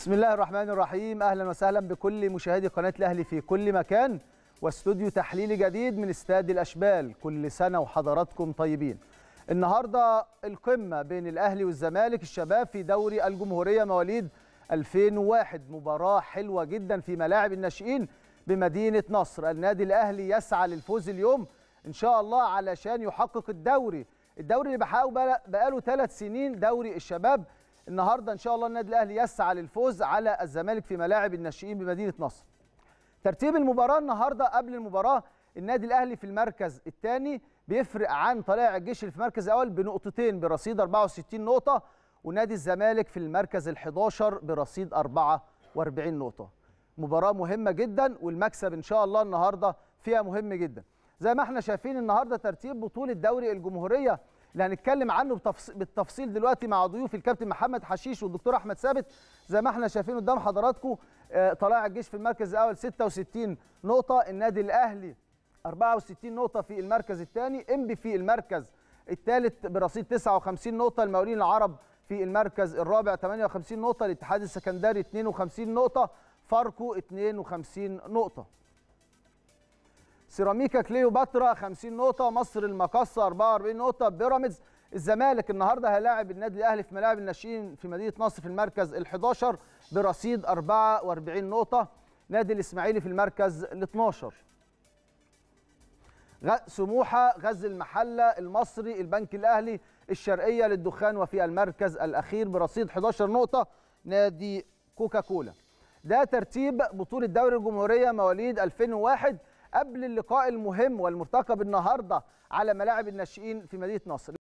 بسم الله الرحمن الرحيم اهلا وسهلا بكل مشاهدي قناه الاهلي في كل مكان واستوديو تحليلي جديد من استاد الاشبال كل سنه وحضراتكم طيبين النهارده القمه بين الاهلي والزمالك الشباب في دوري الجمهوريه مواليد 2001 مباراه حلوه جدا في ملاعب الناشئين بمدينه نصر النادي الاهلي يسعى للفوز اليوم ان شاء الله علشان يحقق الدوري الدوري اللي بحققه بقاله ثلاث سنين دوري الشباب النهارده ان شاء الله النادي الاهلي يسعى للفوز على الزمالك في ملاعب الناشئين بمدينه نصر. ترتيب المباراه النهارده قبل المباراه النادي الاهلي في المركز الثاني بيفرق عن طلائع الجيش اللي في المركز الاول بنقطتين برصيد 64 نقطه ونادي الزمالك في المركز ال11 برصيد 44 نقطه. مباراه مهمه جدا والمكسب ان شاء الله النهارده فيها مهم جدا. زي ما احنا شايفين النهارده ترتيب بطوله دوري الجمهوريه اللي هنتكلم عنه بالتفصيل دلوقتي مع ضيوف الكابتن محمد حشيش والدكتور احمد ثابت زي ما احنا شايفين قدام حضراتكم طلائع الجيش في المركز الاول 66 نقطه النادي الاهلي 64 نقطه في المركز الثاني انبي في المركز الثالث برصيد 59 نقطه المقاولين العرب في المركز الرابع 58 نقطه الاتحاد السكندري 52 نقطه فاركو 52 نقطه سيراميكا كليوباترا 50 نقطة، مصر المقصة 44 نقطة، بيراميدز الزمالك النهارده هيلاعب النادي الأهلي في ملاعب الناشئين في مدينة نصر في المركز ال11 برصيد 44 نقطة، نادي الإسماعيلي في المركز ال12. سموحة، غزل المحلة، المصري، البنك الأهلي، الشرقية للدخان وفي المركز الأخير برصيد 11 نقطة نادي كوكاكولا. ده ترتيب بطولة دوري الجمهورية مواليد 2001 قبل اللقاء المهم والمرتقب النهارده على ملاعب الناشئين في مدينه نصر